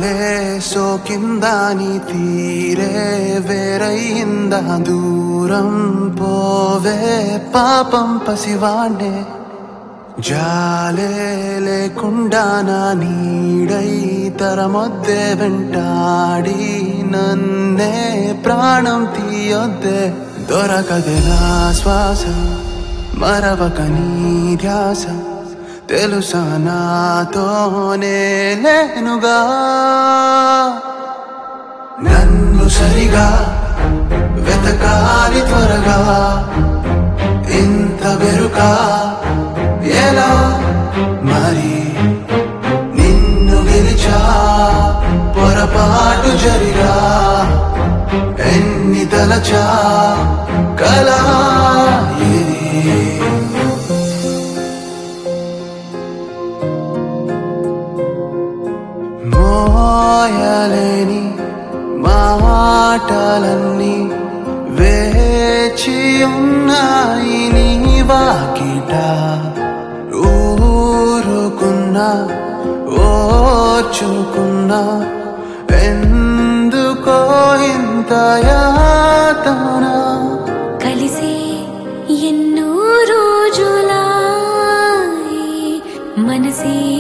గాలే సోకిందా నీ తీరే వేరయిందా దూరం పోవే పాపం పసివాణ్ణే జాలే లేకుండా నా నీడై తరమొద్దే వెంటాడి నన్నే ప్రాణం తీయొద్దే దొరకదే నా శ్వాస మరవక నీ ధ్యాస తెలుసా నాతోనే లేనుగా నన్ను సరిగా వెతకాలి త్వరగా ఇంత వెరుక ఎలా మరి నిన్ను గెలిచా పొరపాటు జరిగా ఎన్ని తలచా కలా ఇది మోయలేని మాటలన్నీ వేచి ఉన్నాయి నీ వాకిట ఊరుకున్నా ఓర్చుకున్నా ఎందుకో ఇంత యాతన కలిసే ఎన్నో రోజులా మనసే